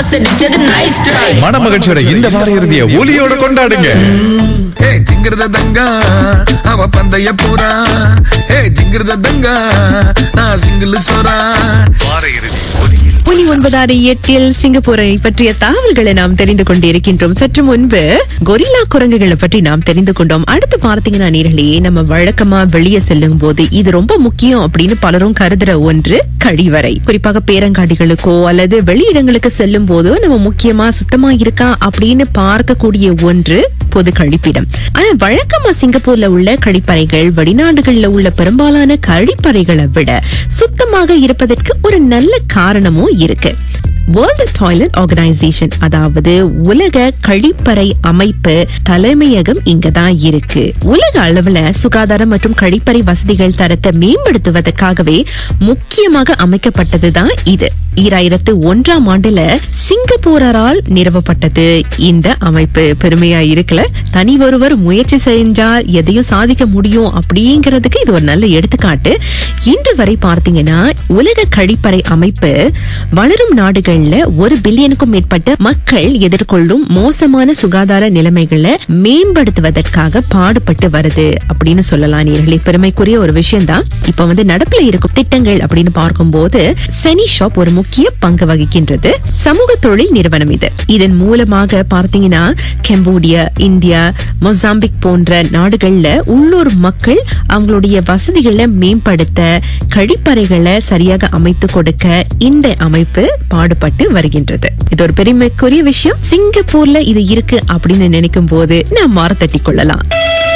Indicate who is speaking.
Speaker 1: pass அடிச்சது nice try
Speaker 2: மனமகிழ்ச்சியோட இந்த வார இறுதிய ஒலியோட கொண்டாடுங்க
Speaker 3: ஹே ஜிங்கிரத தங்கா அவ பந்தய போறா ஹே ஜிங்கிரத தங்கா நான் சிங்கிள் சோறா வார இறுதி ஒலியில்
Speaker 4: புலி ஒன்பதாறு எட்டில் சிங்கப்பூரை பற்றிய தகவல்களை நாம் தெரிந்து கொண்டிருக்கின்றோம் சற்று முன்பு கொரில்லா குரங்குகளை பற்றி நாம் தெரிந்து கொண்டோம் அடுத்து பார்த்தீங்கன்னா நேர்களே நம்ம வழக்கமா வெளியே செல்லும் போது இது ரொம்ப முக்கியம் அப்படின்னு பலரும் கருதுற ஒன்று கழிவறை குறிப்பாக பேரங்காடிகளுக்கோ அல்லது வெளியிடங்களுக்கு செல்லும் போதோ நம்ம முக்கியமா சுத்தமா இருக்கா அப்படின்னு பார்க்கக்கூடிய ஒன்று பொது கழிப்பிடம் ஆனா வழக்கமா சிங்கப்பூர்ல உள்ள கழிப்பறைகள் வெளிநாடுகள்ல உள்ள பெரும்பாலான கழிப்பறைகளை விட சுத்தமாக இருப்பதற்கு ஒரு நல்ல காரணமும் இருக்கு வேர்ல்டு டாய்லெட் ஆர்கனைசேஷன் அதாவது உலக கழிப்பறை அமைப்பு தலைமையகம் இங்கதான் இருக்கு உலக அளவுல சுகாதாரம் மற்றும் கழிப்பறை வசதிகள் தரத்தை மேம்படுத்துவதற்காகவே முக்கியமாக அமைக்கப்பட்டதுதான் இது ஈராயிரத்து ஒன்றாம் ஆண்டுல சிங்கப்பூரரால் நிறுவப்பட்டது இந்த அமைப்பு பெருமையா இருக்கல தனி ஒருவர் முயற்சி செஞ்சால் எதையும் சாதிக்க முடியும் அப்படிங்கிறதுக்கு இது ஒரு நல்ல எடுத்துக்காட்டு இன்று வரை பார்த்தீங்கன்னா உலக கழிப்பறை அமைப்பு வளரும் நாடுகள்ல ஒரு பில்லியனுக்கும் மேற்பட்ட மக்கள் எதிர்கொள்ளும் மோசமான சுகாதார நிலைமைகளை மேம்படுத்துவதற்காக பாடுபட்டு வருது அப்படின்னு சொல்லலாம் நேர்களே பெருமைக்குரிய ஒரு விஷயம் தான் இப்ப வந்து நடப்புல இருக்கும் திட்டங்கள் அப்படின்னு பார்க்கும்போது சனி ஷாப் ஒரு முக்கிய பங்கு வகிக்கின்றது சமூக தொழில் நிறுவனம் இது இதன் மூலமாக பார்த்தீங்கன்னா கம்போடியா இந்தியா மொசாம்பிக் போன்ற நாடுகள்ல உள்ளூர் மக்கள் அவங்களுடைய வசதிகளை மேம்படுத்த கழிப்பறைகளை சரியாக அமைத்து கொடுக்க இந்த அமைப்பு பாடுபட்டு வருகின்றது இது ஒரு பெருமைக்குரிய விஷயம் சிங்கப்பூர்ல இது இருக்கு அப்படின்னு நினைக்கும் போது நாம் மாற தட்டிக் கொள்ளலாம்